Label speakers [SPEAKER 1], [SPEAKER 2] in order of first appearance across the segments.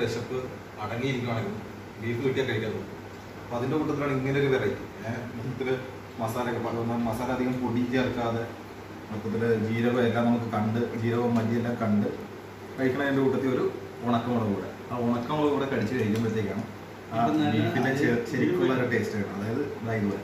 [SPEAKER 1] വിശപ്പ് അടങ്ങിയിരിക്കുകയാണെങ്കിൽ ബീഫ് കിട്ടിയാൽ കഴിക്കാൻ തോന്നും അപ്പോൾ അതിൻ്റെ കൂട്ടത്തിലാണ് ഇങ്ങനെ ഒരു വെറൈറ്റി മൊത്തത്തിൽ മസാലയൊക്കെ പകർന്ന മസാല അധികം പൊടി ചേർക്കാതെ മൊത്തത്തിൽ ജീരകം എല്ലാം നമുക്ക് കണ്ട് ജീരകവും മല്ലിയെല്ലാം കണ്ട് കഴിക്കണതിൻ്റെ കൂട്ടത്തിൽ ഒരു ഉണക്കമുളക് കൂടെ ആ ഉണക്കമുളക് കൂടെ കഴിച്ച് കഴിക്കുമ്പോഴത്തേക്കാണ് ആ
[SPEAKER 2] ഇപ്പം നല്ല
[SPEAKER 1] ബീഫിൻ്റെ
[SPEAKER 2] അത്
[SPEAKER 1] ശരിക്കുള്ള ഒരു ടേസ്റ്റ് കിട്ടും അതായത് ഇതാ ഇതുപോലെ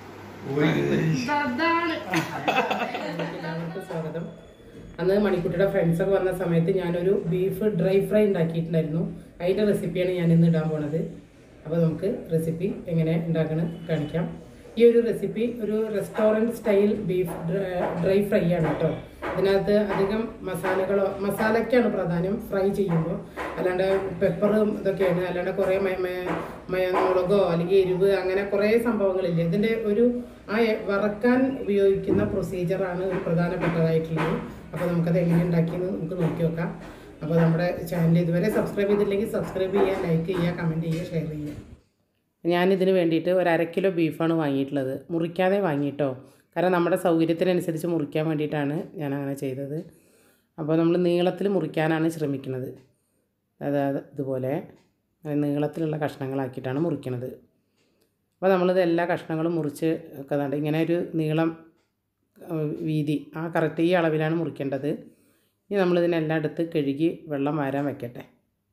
[SPEAKER 3] എല്ലാവർക്കും സ്വാഗതം അന്ന് മണിക്കുട്ടിയുടെ ഫ്രണ്ട്സ് ഒക്കെ വന്ന സമയത്ത് ഞാനൊരു ബീഫ് ഡ്രൈ ഫ്രൈ ഉണ്ടാക്കിയിട്ടുണ്ടായിരുന്നു അതിന്റെ റെസിപ്പിയാണ് ഞാൻ ഇന്ന് ഇടാൻ പോണത് അപ്പോൾ നമുക്ക് റെസിപ്പി എങ്ങനെ ഉണ്ടാക്കണം കാണിക്കാം ഈ ഒരു റെസിപ്പി ഒരു restaurant style beef dry fry ആണ് കേട്ടോ ഇതിനകത്ത് അധികം മസാലകളോ മസാലയ്ക്കാണ് പ്രാധാന്യം ഫ്രൈ ചെയ്യുമ്പോൾ അല്ലാണ്ട് പെപ്പറും ഇതൊക്കെയാണ് അല്ലാണ്ട് കുറേ മയ- മയ- മയ- മുളകോ അല്ലെങ്കിൽ എരിവ് അങ്ങനെ കുറേ സംഭവങ്ങളില്ലേ ഇതിൻ്റെ ഒരു ആ എ- വറക്കാൻ ഉപയോഗിക്കുന്ന പ്രൊസീജിയറാണ് ഒരു പ്രധാനപ്പെട്ടതായിട്ടുള്ളത് അപ്പോൾ നമുക്കത് എങ്ങനെ ഉണ്ടാക്കിയെന്ന് നമുക്ക് നോക്കി നോക്കാം അപ്പോൾ നമ്മുടെ ചാനൽ ഇതുവരെ സബ്സ്ക്രൈബ് ചെയ്തില്ലെങ്കിൽ സബ്സ്ക്രൈബ് ചെയ്യുക ലൈക്ക് ചെയ്യുക കമൻറ്റ് ചെയ്യുക ഷെയർ ചെയ്യുക ഞാനിതിന് വേണ്ടിയിട്ട് ഒരു അര കിലോ ബീഫാണ് വാങ്ങിയിട്ടുള്ളത് മുറിക്കാതെ വാങ്ങിയിട്ടോ കാരണം നമ്മുടെ സൗകര്യത്തിനനുസരിച്ച് മുറിക്കാൻ വേണ്ടിയിട്ടാണ് ഞാൻ അങ്ങനെ ചെയ്തത് അപ്പോൾ നമ്മൾ നീളത്തിൽ മുറിക്കാനാണ് ശ്രമിക്കുന്നത് അതായത് ഇതുപോലെ നീളത്തിലുള്ള കഷ്ണങ്ങളാക്കിയിട്ടാണ് മുറിക്കുന്നത് അപ്പോൾ നമ്മളിത് എല്ലാ കഷ്ണങ്ങളും മുറിച്ച് വെക്കുന്നുണ്ട് ഇങ്ങനെ ഒരു നീളം ഏഹ്, വീതി ആ കറക്റ്റ് ഈ അളവിലാണ് മുറിക്കേണ്ടത് ഇനി നമ്മളിതിനെല്ലാം എടുത്ത് കഴുകി വെള്ളം വാരാൻ വെക്കട്ടെ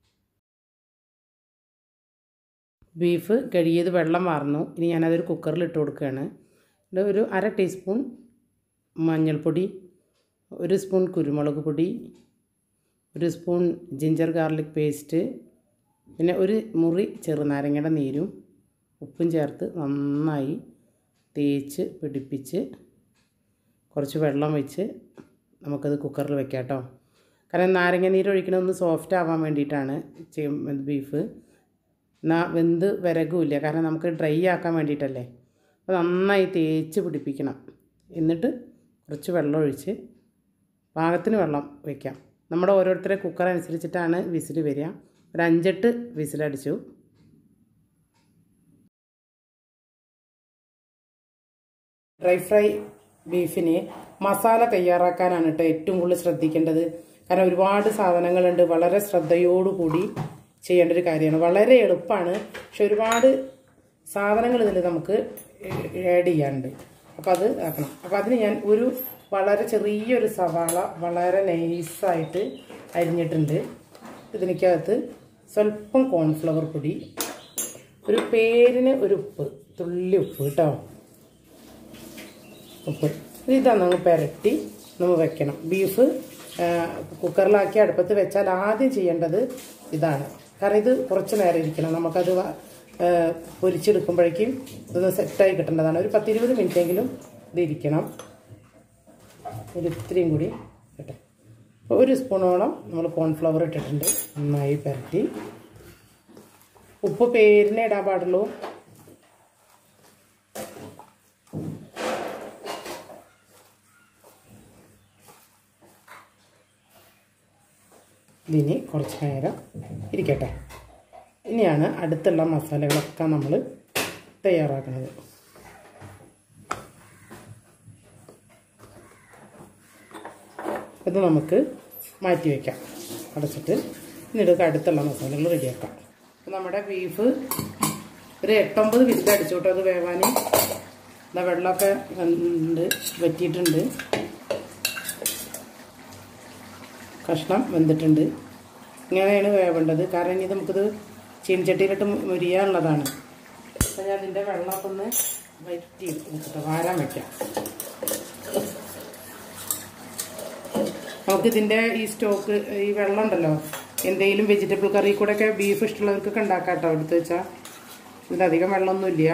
[SPEAKER 3] ബീഫ് കഴുകിയത് വെള്ളം വാർന്നു ഇനി ഞാനതൊരു കുക്കറിൽ ഇട്ട് കൊടുക്കുകയാണ് ഇത് ഒരു അര ടീസ്പൂൺ മഞ്ഞൾപ്പൊടി ഒരു സ്പൂൺ കുരുമുളക് പൊടി ഒരു സ്പൂൺ ജിഞ്ചർ ഗാർലിക് പേസ്റ്റ് പിന്നെ ഒരു മുറി ചെറുനാരങ്ങയുടെ നീരും ഉപ്പും ചേർത്ത് നന്നായി തേച്ച് പിടിപ്പിച്ച് കുറച്ച് വെള്ളം വെച്ച് നമുക്കത് കുക്കറിൽ വെക്കാം കേട്ടോ കാരണം നാരങ്ങ നീര് ഒഴിക്കണമെന്ന് സോഫ്റ്റ് ആവാൻ വേണ്ടിയിട്ടാണ് ചെയ്യും ബീഫ് എന്നാൽ വെന്ത് വിരകില്ല കാരണം നമുക്ക് ഡ്രൈ ആക്കാൻ വേണ്ടിയിട്ടല്ലേ അപ്പോൾ നന്നായി തേച്ച് പിടിപ്പിക്കണം എന്നിട്ട് കുറച്ച് വെള്ളം ഒഴിച്ച് പാകത്തിന് വെള്ളം വയ്ക്കാം നമ്മുടെ ഓരോരുത്തരെ കുക്കർ അനുസരിച്ചിട്ടാണ് വിസിൽ വരിക ഒരു അഞ്ചെട്ട് വിസിലടിച്ചു ഡ്രൈ ഫ്രൈ ബീഫിന് മസാല തയ്യാറാക്കാനാണ് കേട്ടോ ഏറ്റവും കൂടുതൽ ശ്രദ്ധിക്കേണ്ടത് കാരണം ഒരുപാട് സാധനങ്ങളുണ്ട് വളരെ ശ്രദ്ധയോടുകൂടി ചെയ്യേണ്ട ഒരു കാര്യമാണ് വളരെ എളുപ്പമാണ് പക്ഷെ ഒരുപാട് സാധനങ്ങൾ ഇതിൽ നമുക്ക് ആഡ് ചെയ്യാനുണ്ട് അപ്പോൾ അത് ആക്കണം അപ്പോൾ അതിന് ഞാൻ ഒരു വളരെ ചെറിയൊരു സവാള വളരെ നൈസായിട്ട് അരിഞ്ഞിട്ടുണ്ട് ഇതിനകത്ത് സ്വല്പം കോൺഫ്ലവർ പൊടി ഒരു പേരിന് ഒരു ഉപ്പ് തുള്ളി ഉപ്പ് കേട്ടോ ഉപ്പ് ഇതാണ് നമ്മൾ പുരട്ടി നമ്മൾ വെക്കണം ബീഫ് ആ, കുക്കറിലാക്കി അടുപ്പത്ത് വെച്ചാൽ ആദ്യം ചെയ്യേണ്ടത് ഇതാണ് കാരണം ഇത് കുറച്ച് നേരം ഇരിക്കണം നമുക്കത് വ- ആ, പൊരിച്ചെടുക്കുമ്പോഴേക്കും ഇതൊന്ന് സെറ്റായി കിട്ടേണ്ടതാണ് ഒരു പത്തിരുപത് മിനിറ്റെങ്കിലും ഇത് ഇരിക്കണം ഒരു ഇത്രയും കൂടി കേട്ടോ അപ്പോൾ ഒരു സ്പൂണോളം നമ്മൾ കോൺഫ്ലവർ ഇട്ടിട്ടുണ്ട് നന്നായി പുരട്ടി ഉപ്പ് പേരിനെ ഇടാൻ പാടുള്ളൂ ഇതിനി കുറച്ച് നേരം ഇരിക്കട്ടെ ഇനിയാണ് അടുത്തുള്ള മസാലകളൊക്കെ നമ്മൾ തയ്യാറാക്കുന്നത് ഇത് നമുക്ക് മാറ്റി വയ്ക്കാം അടച്ചിട്ട് എന്നിട്ട് അടുത്തുള്ള മസാലകൾ റെഡിയാക്കാം അപ്പോൾ നമ്മുടെ ബീഫ് ഒരു എട്ടൊമ്പത് വിസിൽ അടിച്ചു കേട്ടോ അത് വേവാൻ ഇതാ വെള്ളമൊക്കെ ഉണ്ട് വറ്റിയിട്ടുണ്ട് കഷ്ണം വെന്തിട്ടുണ്ട് ഇങ്ങനെയാണ് വേവേണ്ടത് കാരണം ഇനി നമുക്കിത് ചീനച്ചട്ടിയിലിട്ട് മുരിയാനുള്ളതാണ് അപ്പം ഞാൻ ഇതിൻ്റെ വെള്ളമൊക്കെ ഒന്ന് വറ്റി വെച്ചിട്ട് വാരാൻ വയ്ക്കാം നമുക്കിതിൻ്റെ ഈ സ്റ്റോക്ക് ഈ വെള്ളം ഉണ്ടല്ലോ എന്തെങ്കിലും വെജിറ്റബിൾ കറി കൂടെ ഒക്കെ ബീഫ് ഇഷ്ടമുള്ളവർക്കൊക്കെ ഉണ്ടാക്കാം കേട്ടോ എടുത്ത് വെച്ചാൽ ഇതിലധികം വെള്ളമൊന്നുമില്ല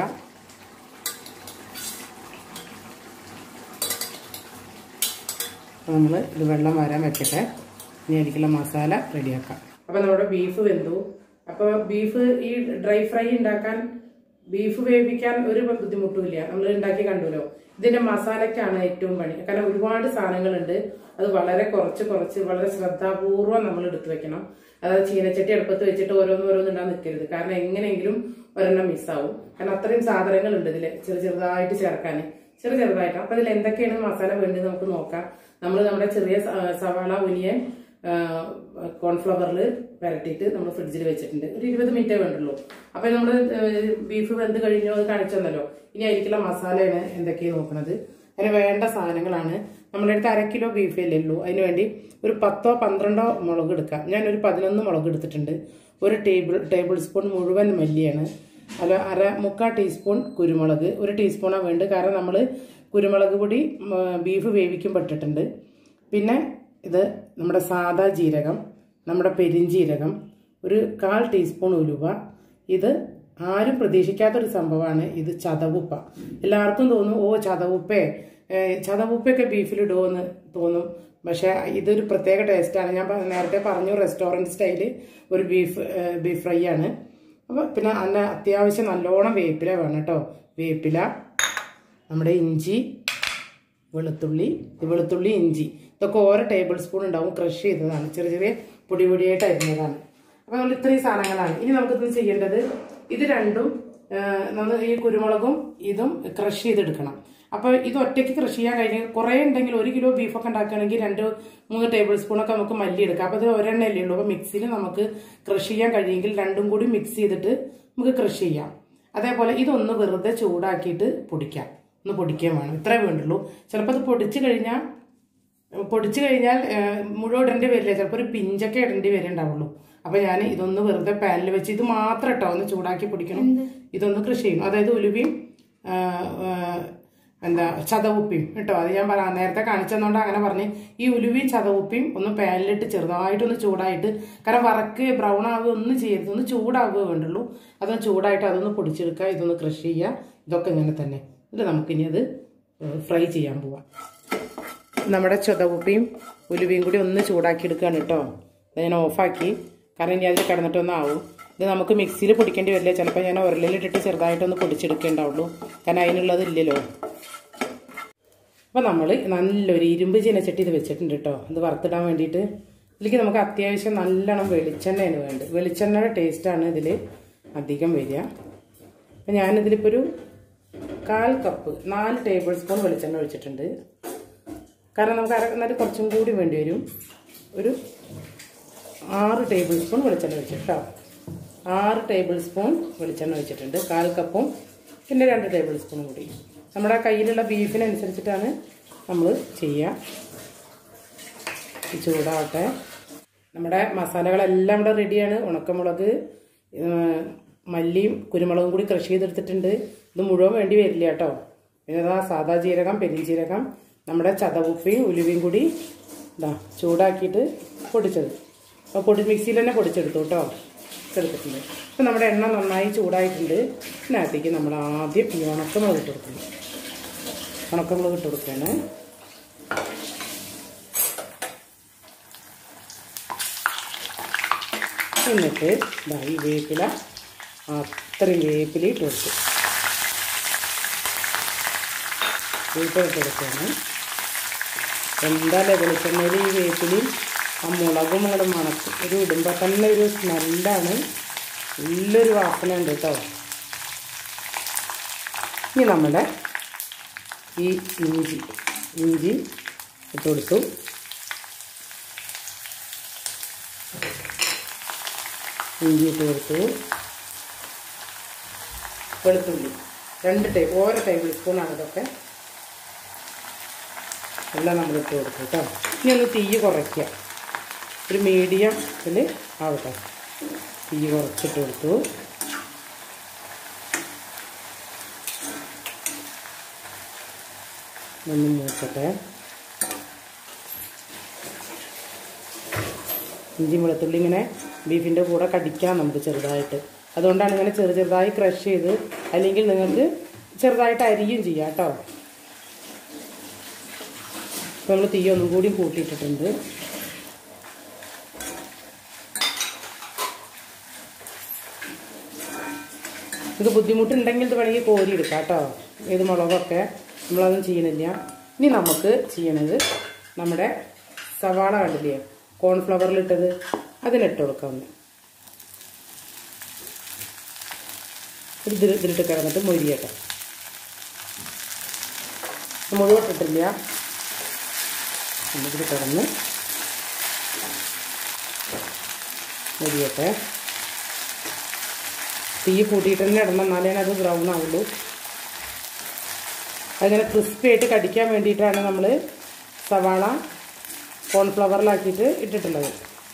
[SPEAKER 3] നമ്മൾ ഇത് വെള്ളം വരാൻ വെക്കട്ടെ ഇനി അതിലേക്കുള്ള മസാല റെഡിയാക്കാം അപ്പോൾ നമ്മുടെ ബീഫ് വെന്തു അപ്പോൾ ബീഫ് ഈ ഡ്രൈ ഫ്രൈ ഉണ്ടാക്കാൻ ബീഫ് വേവിക്കാൻ ഒരു ബുദ്ധിമുട്ടുമില്ല നമ്മൾ ഉണ്ടാക്കി കണ്ടുല്ലോ ഇതിന്റെ മസാലയ്ക്കാണ് ഏറ്റവും പണി കാരണം ഒരുപാട് സാധനങ്ങളുണ്ട് അത് വളരെ കുറച്ച് കുറച്ച് വളരെ ശ്രദ്ധാപൂർവം നമ്മൾ എടുത്തു വെക്കണം അതായത് ചീനച്ചട്ടി അടുപ്പത്ത് വെച്ചിട്ട് ഓരോന്ന് ഓരോന്ന് ഇടാൻ നിൽക്കരുത് കാരണം എങ്ങനെയെങ്കിലും ഒരെണ്ണം മിസ്സാവും കാരണം അത്രയും സാധനങ്ങളുണ്ട് ഇതിൽ ചെറു ചെറുതായിട്ട് ചേർക്കാൻ ചെറു ചെറുതായിട്ട് അപ്പൊ ഇതിൽ എന്തൊക്കെയാണ് മസാല വേണ്ടത് നമുക്ക് നോക്കാം നമ്മൾ നമ്മുടെ ചെറിയ സ- സവാള ഒനിയൻ കോൺഫ്ലവറിൽ പരട്ടിയിട്ട് നമ്മൾ ഫ്രിഡ്ജിൽ വെച്ചിട്ടുണ്ട് ഒരു ഇരുപത് മിനിറ്റേ വേണ്ടുള്ളൂ അപ്പൊ നമ്മൾ ബീഫ് വെന്ത് കഴിഞ്ഞോ അത് കാണിച്ചു തന്നല്ലോ ഇനി അതിലേക്കുള്ള മസാലയാണ് എന്തൊക്കെയാണ് നോക്കുന്നത് അതിന് വേണ്ട സാധനങ്ങളാണ് നമ്മുടെ അടുത്ത് അര കിലോ ബീഫ് അല്ലേ ഉള്ളൂ അതിന് വേണ്ടി ഒരു പത്തോ പന്ത്രണ്ടോ മുളക് എടുക്കാം ഞാൻ ഒരു പതിനൊന്ന് മുളക് എടുത്തിട്ടുണ്ട് ഒരു ടേബിൾ ടേബിൾ സ്പൂൺ മുഴുവൻ മല്ലിയാണ് അല്ല അര മുക്കാൽ ടീസ്പൂൺ കുരുമുളക് ഒരു ടീസ്പൂണാണ് വേണ്ടത് കാരണം നമ്മൾ കുരുമുളക് പൊടി ഉം, ബീഫ് വേവിക്കുമ്പോൾ ഇട്ടിട്ടുണ്ട് പിന്നെ ഇത് നമ്മുടെ സാദാ ജീരകം നമ്മുടെ പെരിഞ്ജീരകം ഒരു കാൽ ടീസ്പൂൺ ഉലുവ ഇത് ആരും പ്രതീക്ഷിക്കാത്തൊരു സംഭവമാണ് ഇത് ചതവുപ്പ എല്ലാവർക്കും തോന്നും ഓ ചതവുപ്പേ ഏഹ് ചതവുപ്പൊക്കെ ബീഫിലിടുമോ എന്ന് തോന്നും പക്ഷെ ഇതൊരു പ്രത്യേക ടേസ്റ്റാണ് ഞാൻ പ- നേരത്തെ പറഞ്ഞു റെസ്റ്റോറൻറ്റ് സ്റ്റൈല് ഒരു ബീഫ് ഏഹ് ബീഫ് ഫ്രൈ ആണ് അപ്പോൾ പിന്നെ നല്ല അത്യാവശ്യം നല്ലോണം വേപ്പില വേണം കേട്ടോ വേപ്പില നമ്മുടെ ഇഞ്ചി വെളുത്തുള്ളി ഈ വെളുത്തുള്ളി ഇഞ്ചി ഇതൊക്കെ ഓരോ ടേബിൾ സ്പൂൺ ഉണ്ടാവും ക്രഷ് ചെയ്തതാണ് ചെറിയ ചെറിയ പൊടി പൊടിയായിട്ട് അരിഞ്ഞതാണ് അപ്പോൾ നമ്മൾ ഇത്രയും സാധനങ്ങളാണ് ഇനി നമുക്കിത് ചെയ്യേണ്ടത് ഇത് രണ്ടും ആ, നമ്മൾ ഈ കുരുമുളകും ഇതും ക്രഷ് ചെയ്തെടുക്കണം അപ്പോൾ ഇത് ഒറ്റയ്ക്ക് കൃഷി ചെയ്യാൻ കഴിഞ്ഞ് കുറേ ഉണ്ടെങ്കിൽ ഒരു കിലോ ബീഫൊക്കെ ഉണ്ടാക്കുകയാണെങ്കിൽ രണ്ട് മൂന്ന് ടേബിൾ സ്പൂണൊക്കെ നമുക്ക് മല്ലി എടുക്കാം അപ്പോൾ അത് ഒരെണ്ണല്ലേ ഉള്ളൂ അപ്പോൾ മിക്സിയിൽ നമുക്ക് കൃഷി ചെയ്യാൻ കഴിയുമെങ്കിൽ രണ്ടും കൂടി മിക്സ് ചെയ്തിട്ട് നമുക്ക് കൃഷി ചെയ്യാം അതേപോലെ ഇതൊന്ന് വെറുതെ ചൂടാക്കിയിട്ട് പൊടിക്കാം ഒന്ന് പൊടിക്കുകയും വേണം ഇത്രേ വേണ്ടുള്ളൂ ചിലപ്പോൾ അത് പൊടിച്ചു കഴിഞ്ഞാൽ പൊടിച്ചു കഴിഞ്ഞാൽ ഏഹ്, മുഴുവൻ ഇടേണ്ടി വരില്ല ചിലപ്പോൾ ഒരു പിഞ്ചൊക്കെ ഇടേണ്ടി വരുന്നുണ്ടാവുള്ളൂ അപ്പൊ ഞാൻ ഇതൊന്ന് വെറുതെ പാനിൽ വെച്ച് ഇത് മാത്രം ഇട്ടോ ഒന്ന് ചൂടാക്കി പൊടിക്കണം ഇതൊന്ന് കൃഷി ചെയ്യണം അതായത് ഉലുവയും ആ, ആ, എന്താ ചതവുപ്പിയും കേട്ടോ അത് ഞാൻ പറയാം നേരത്തെ കാണിച്ചതുകൊണ്ട് അങ്ങനെ പറഞ്ഞ് ഈ ഉലുവയും ചതവുപ്പിയും ഒന്ന് പാനിലിട്ട് ചെറുതായിട്ടൊന്ന് ചൂടായിട്ട് കാരണം വറക്ക് ബ്രൗൺ ആവുക ഒന്നും ചെയ്യരുത് ഒന്ന് ചൂടാവുക വേണ്ടുള്ളൂ അതൊന്ന് ചൂടായിട്ട് അതൊന്ന് പൊടിച്ചെടുക്കുക ഇതൊന്ന് കൃഷി ചെയ്യുക ഇതൊക്കെ ഇങ്ങനെ തന്നെ എന്നിട്ട് നമുക്കിനി അത് ഫ്രൈ ചെയ്യാൻ പോവാം നമ്മുടെ ചുതവുപ്പിയും ഉലുവയും കൂടി ഒന്ന് ചൂടാക്കി എടുക്കുകയാണ് കേട്ടോ ഇത് ഞാൻ ഓഫാക്കി കാരണം ഇനി അതിൽ കിടന്നിട്ടൊന്നും ആവും ഇത് നമുക്ക് മിക്സിയിൽ പൊടിക്കേണ്ടി വരില്ല ചിലപ്പോൾ ഞാൻ ഉരലിലിട്ടിട്ട് ചെറുതായിട്ടൊന്ന് പൊടിച്ചെടുക്കേണ്ടാവുള്ളൂ കാരണം അതിനുള്ളത് ഇല്ലല്ലോ അപ്പോൾ നമ്മൾ നല്ലൊരു ഇരുമ്പ് ചീനച്ചട്ടി ഇത് വെച്ചിട്ടുണ്ട് കേട്ടോ ഇത് വറുത്തിടാൻ വേണ്ടിയിട്ട് ഇതിലേക്ക് നമുക്ക് അത്യാവശ്യം നല്ലോണം വെളിച്ചെണ്ണയാണ് വേണ്ടത് വെളിച്ചെണ്ണയുടെ ടേസ്റ്റാണ് ഇതിൽ അധികം വരിക അപ്പം ഞാനിതിലിപ്പോൾ ഒരു കാൽ കപ്പ് നാല് ടേബിൾ സ്പൂൺ വെളിച്ചെണ്ണ ഒഴിച്ചിട്ടുണ്ട് കാരണം നമുക്ക് അരക്കുന്നത് കുറച്ചും കൂടി വേണ്ടി വരും ഒരു ആറ് ടേബിൾ സ്പൂൺ വെളിച്ചെണ്ണ ഒഴിച്ചിട്ട് കേട്ടോ ആറ് ടേബിൾ സ്പൂൺ വെളിച്ചെണ്ണ ഒഴിച്ചിട്ടുണ്ട് കാൽ കപ്പും പിന്നെ രണ്ട് ടേബിൾ സ്പൂണും കൂടി നമ്മുടെ കയ്യിലുള്ള ബീഫിനനുസരിച്ചിട്ടാണ് നമ്മൾ ചെയ്യുക ഇത് ചൂടാവട്ടെ നമ്മുടെ മസാലകളെല്ലാം ഇവിടെ റെഡിയാണ് ഉണക്കമുളക് ഏഹ്, മല്ലിയും കുരുമുളകും കൂടി ക്രഷ് ചെയ്തെടുത്തിട്ടുണ്ട് ഇത് മുഴുവൻ വേണ്ടി വരില്ല കേട്ടോ പിന്നെ ഇതാ സാദാ ജീരകം പെരിഞ്ജീരകം നമ്മുടെ ചതവുപ്പയും ഉലുവയും കൂടി ഇതാ ചൂടാക്കിയിട്ട് പൊടിച്ചത് അപ്പോൾ പൊടി മിക്സിയിൽ തന്നെ പൊടിച്ചെടുത്തു കേട്ടോ എടുത്തിട്ടുണ്ട് അപ്പോൾ നമ്മുടെ എണ്ണ നന്നായി ചൂടായിട്ടുണ്ട് ഇതിനകത്തേക്ക് നമ്മൾ ആദ്യം ഈ ഉണക്കമുളക് ഇട്ട് കൊടുക്കുന്നു ഉണക്കമുളക് ഇട്ട് കൊടുക്കുകയാണ് എന്നിട്ട് ദാ ഈ വേപ്പില അത്രയും വേപ്പില ഇട്ട് കൊടുത്തു വേപ്പില ഇട്ട് കൊടുക്കുകയാണ് എന്തായാലും വെളിച്ചെണ്ണയിൽ ഈ വേപ്പിലയും ആ മുളകും അങ്ങോട്ട് മണക്കും ഒരു ഇടുമ്പോൾ തന്നെ ഒരു സ്മെല്ലാണ് നല്ലൊരു വാസന ഉണ്ട് കേട്ടോ ഇനി നമ്മുടെ ഈ ഇഞ്ചി ഇഞ്ചി ഇട്ട് കൊടുത്തു ഇഞ്ചി ഇട്ട് കൊടുത്തു വെളുത്തുള്ളി രണ്ട് ടേബിൾ ഓരോ ടേബിൾ സ്പൂണാണ് ഇതൊക്കെ എല്ലാം നമ്മൾ ഇട്ട് കൊടുക്കും കേട്ടോ ഇനി ഒന്ന് തീ കുറയ്ക്കുക ഒരു മീഡിയം ഇതിൽ ആവട്ടെ തീ കുറച്ചിട്ട് കൊടുത്തു ഒന്ന് മൂക്കട്ടെ ഇഞ്ചി വെളുത്തുള്ളി ഇങ്ങനെ ബീഫിൻ്റെ കൂടെ കടിക്കാം നമുക്ക് ചെറുതായിട്ട് അതുകൊണ്ടാണ് ഇങ്ങനെ ചെറു ചെറുതായി ക്രഷ് ചെയ്ത് അല്ലെങ്കിൽ നിങ്ങൾക്ക് ചെറുതായിട്ട് അരിയും ചെയ്യാം കേട്ടോ നമ്മൾ തീ ഒന്നും കൂടി കൂട്ടിയിട്ടിട്ടുണ്ട് ഇത് ബുദ്ധിമുട്ടുണ്ടെങ്കിൽ ഇത് വേണമെങ്കിൽ കോരി എടുക്കാം കേട്ടോ ഏത് മുളകൊക്കെ നമ്മളതൊന്നും ചെയ്യണില്ല ഇനി നമുക്ക് ചെയ്യണത് നമ്മുടെ സവാള കണ്ടില്ലേ കോൺഫ്ലവറിലിട്ടത് അതിനിട്ട് കൊടുക്കാം ഒന്ന് ഒരു ഇതിൽ ഇതിലിട്ട് കിടന്നിട്ട് മൊരിയട്ടെ മുഴുവൻ ഇട്ടിട്ടില്ല ഇതിൽ കിടന്ന് മുരിയട്ടെ തീ കൂട്ടിയിട്ട് തന്നെ ഇടണം എന്നാലേ അത് ബ്രൗൺ ആവുള്ളൂ അതിങ്ങനെ ക്രിസ്പി ആയിട്ട് കടിക്കാൻ വേണ്ടിയിട്ടാണ് നമ്മൾ സവാള കോൺഫ്ലവറിലാക്കിയിട്ട് ഇട്ടിട്ടുള്ളത്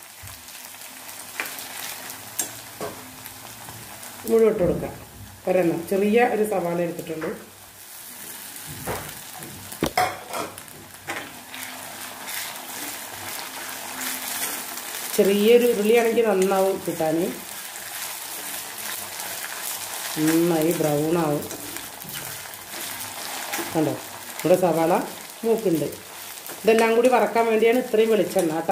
[SPEAKER 3] മുഴുവൻ ഇട്ട് കൊടുക്കാം ഒരെണ്ണം ചെറിയ ഒരു സവാള എടുത്തിട്ടുള്ളൂ ചെറിയൊരു ഉരുളിയാണെങ്കിൽ നന്നാവും കിട്ടാൻ നന്നായി ബ്രൗൺ ആവും കണ്ടോ ഇവിടെ സവാള മൂക്കുണ്ട് ഇതെല്ലാം കൂടി വറക്കാൻ വേണ്ടിയാണ് ഇത്രയും വെളിച്ചെണ്ണ കേട്ടോ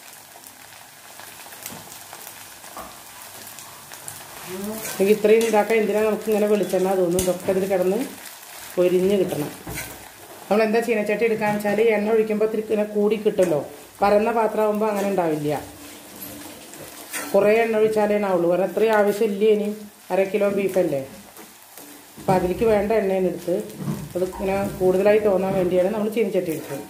[SPEAKER 3] എനിക്ക് ഇത്രയും ഇതാക്കാൻ എന്തിനാ നമുക്ക് ഇങ്ങനെ വെളിച്ചെണ്ണ തോന്നും ഇതൊക്കെ ഇതിൽ കിടന്ന് പൊരിഞ്ഞ് കിട്ടണം നമ്മൾ എന്താ ചീനച്ചട്ടി എടുക്കാന്ന് വെച്ചാൽ എണ്ണ ഒഴിക്കുമ്പോൾ ഇത്തിരി ഇങ്ങനെ കൂടി കിട്ടുമല്ലോ പരന്ന പാത്രമാകുമ്പോൾ അങ്ങനെ ഉണ്ടാവില്ല കുറേ എണ്ണ ഒഴിച്ചാലേ ഉണ്ടാവുള്ളൂ കാരണം അത്രയും ആവശ്യമില്ല ഇനി അര കിലോ ബീഫല്ലേ അപ്പം അതിലേക്ക് വേണ്ട എണ്ണയാണ് എടുത്ത് അത് ഇങ്ങനെ കൂടുതലായി തോന്നാൻ വേണ്ടിയാണ് നമ്മൾ ചീനിച്ചട്ടി എടുത്തത്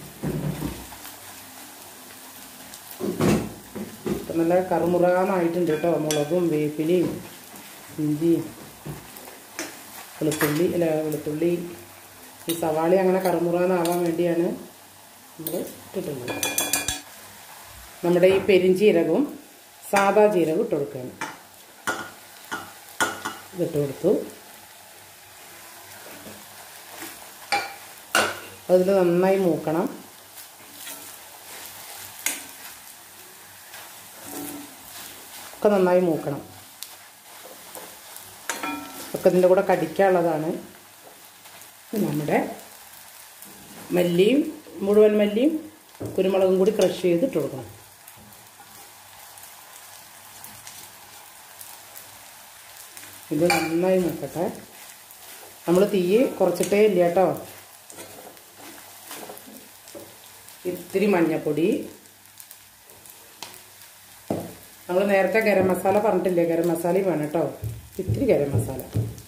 [SPEAKER 3] ഇപ്പം നല്ല കറുമുറാന്നായിട്ടുണ്ട് കേട്ടോ മുളകും വേപ്പിലയും ഇഞ്ചിയും വെളുത്തുള്ളി അല്ല വെളുത്തുള്ളി ഈ സവാളി അങ്ങനെ കറുമുറാന്നാവാൻ വേണ്ടിയാണ് നമ്മൾ ഇട്ടിട്ടുള്ളത് നമ്മുടെ ഈ പെരിഞ്ചീരകവും സാദാ ജീരകം ഇട്ട് കൊടുക്കുകയാണ് ഇതിട്ട് കൊടുത്തു അതിൽ നന്നായി മൂക്കണം ഒക്കെ നന്നായി മൂക്കണം ഒക്കെ ഇതിൻ്റെ കൂടെ കടിക്കാനുള്ളതാണ് ഇത് നമ്മുടെ മല്ലിയും മുഴുവൻ മല്ലിയും കുരുമുളകും കൂടി ക്രഷ് ചെയ്ത് ഇട്ട് കൊടുക്കണം ഇത് നന്നായി നോക്കട്ടെ നമ്മൾ തീ കുറച്ചിട്ടേ ഇല്ല കേട്ടോ ഇത്തിരി മഞ്ഞപ്പൊടി നമ്മൾ നേരത്തെ ഗരം മസാല പറഞ്ഞിട്ടില്ലേ ഗരം മസാലയും വേണം കേട്ടോ ഇത്തിരി ഗരം മസാല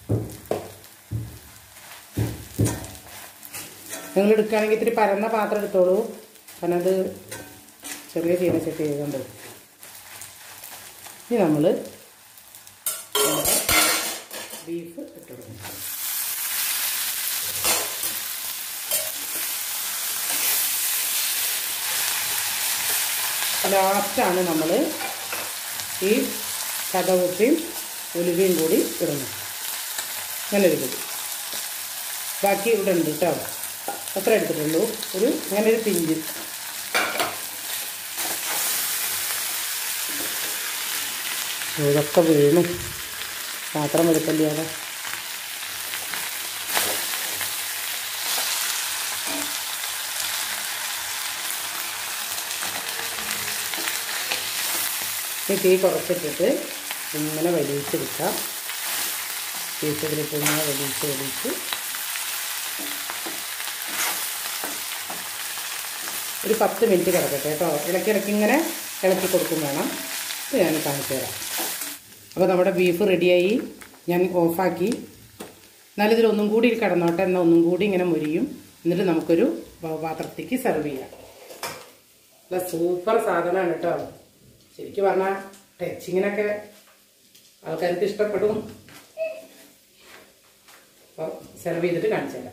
[SPEAKER 3] നിങ്ങൾ എടുക്കുകയാണെങ്കിൽ ഇത്തിരി പരന്ന പാത്രം എടുത്തോളൂ കാരണം അത് ചെറിയ ചീനച്ചട്ടി ചെയ്തുകൊണ്ട് ഇനി നമ്മൾ ബീഫ് ഇട്ടുകൊടുക്കും ലാസ്റ്റാണ് നമ്മൾ ഈ കഥകുട്ടിയും ഉലുവയും കൂടി ഇടുന്നത് അങ്ങനെ ഒരു പൊടി ബാക്കി ഇവിടെ ഉണ്ട് കേട്ടോ അത്ര എടുത്തിട്ടുള്ളൂ ഒരു അങ്ങനെ ഒരു പിഞ്ച് ഇതൊക്കെ വീണു പാത്രം എടുക്കല്ലാതെ ഈ തീ കുറച്ചിട്ടിട്ട് ഇങ്ങനെ വലിയിച്ചെടുക്കാം പീസുകളിട്ട് ഇങ്ങനെ വലിയിച്ച് വലിച്ച് ഒരു പത്ത് മിനിറ്റ് കിടക്കട്ടെ കേട്ടോ ഇടയ്ക്ക് ഇടയ്ക്ക് ഇങ്ങനെ ഇളക്കി കൊടുക്കും വേണം ഇത് ഞാൻ കാണിച്ചു തരാം അപ്പോൾ നമ്മുടെ ബീഫ് റെഡിയായി ഞാൻ ഓഫാക്കി എന്നാലും ഇതിൽ ഒന്നും കൂടി കിടന്നോട്ടെ എന്നാൽ ഒന്നും കൂടി ഇങ്ങനെ മുരിയും എന്നിട്ട് നമുക്കൊരു പാത്രത്തേക്ക് സെർവ് ചെയ്യാം നല്ല സൂപ്പർ സാധനമാണ് കേട്ടോ ശരിക്കും പറഞ്ഞാൽ ടച്ചിങ്ങിനൊക്കെ ആൾക്കാർക്ക് ഇഷ്ടപ്പെടും അപ്പോൾ സെർവ് ചെയ്തിട്ട് കാണിച്ചു തരാം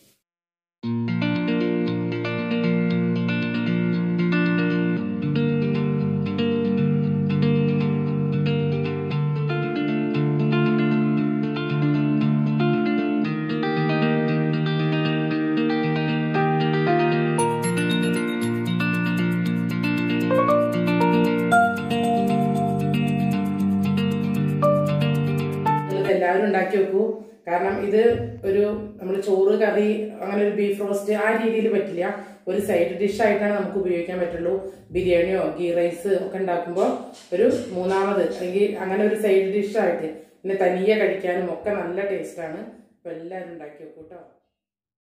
[SPEAKER 3] നിങ്ങൾക്ക് എല്ലാവരും ഉണ്ടാക്കി വെക്കൂ കാരണം ഇത് ഒരു നമ്മൾ ചോറ് കറി അങ്ങനെ ഒരു ബീഫ് റോസ്റ്റ് ആ രീതിയിൽ പറ്റില്ല ഒരു സൈഡ് ഡിഷ് ആയിട്ടാണ് നമുക്ക് ഉപയോഗിക്കാൻ പറ്റുള്ളൂ ബിരിയാണിയോ ഗീ റൈസ് ഒക്കെ ഉണ്ടാക്കുമ്പോൾ ഒരു മൂന്നാമത് അല്ലെങ്കിൽ അങ്ങനെ ഒരു സൈഡ് ഡിഷ് ആയിട്ട് പിന്നെ തനിയെ കഴിക്കാനും ഒക്കെ നല്ല ടേസ്റ്റാണ് അപ്പോൾ എല്ലാവരും ഉണ്ടാക്കി വെക്കൂട്ടോ